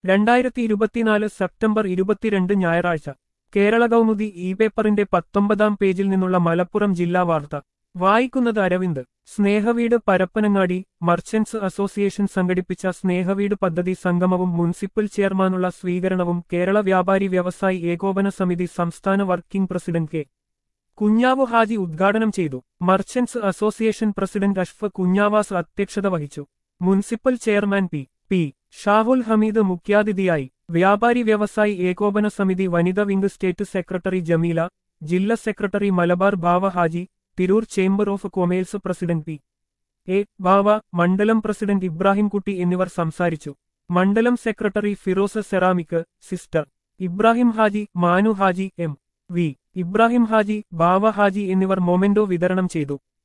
രണ്ടായിരത്തി ഇരുപത്തിനാല് സെപ്റ്റംബർ ഇരുപത്തിരണ്ട് ഞായറാഴ്ച കേരള കൗമുദി ഇ പേപ്പറിന്റെ പത്തൊമ്പതാം പേജിൽ നിന്നുള്ള മലപ്പുറം ജില്ലാ വാർത്ത വായിക്കുന്നത് അരവിന്ദ് സ്നേഹവീട് പരപ്പനങ്ങാടി മർച്ചന്റ്സ് അസോസിയേഷൻ സംഘടിപ്പിച്ച സ്നേഹവീട് പദ്ധതി സംഗമവും മുനിസിപ്പൽ ചെയർമാനുള്ള സ്വീകരണവും കേരള വ്യാപാരി വ്യവസായി ഏകോപന സമിതി സംസ്ഥാന working president K Kunhavu Haji ഉദ്ഘാടനം ചെയ്തു മർച്ചന്റ്സ് അസോസിയേഷൻ പ്രസിഡന്റ് അഷ്ഫ് കുഞ്ഞാവാസ് അധ്യക്ഷത വഹിച്ചു municipal chairman P P Shahul Hameed മുഖ്യാതിഥിയായി വ്യാപാരി വ്യവസായി ഏകോപന സമിതി വനിതാ വിംഗ് സ്റ്റേറ്റ് സെക്രട്ടറി ജമീല ജില്ലാ secretary Malabar Bava Haji Tirur chamber of commerce president P A Bava മണ്ഡലം പ്രസിഡന്റ് ഇബ്രാഹിംകുട്ടി എന്നിവർ സംസാരിച്ചു മണ്ഡലം secretary Firoz ceramic sister Ibrahim Haji Manu Haji M V Ibrahim Haji Bava Haji എന്നിവർ മൊമെന്റോ വിതരണം ചെയ്തു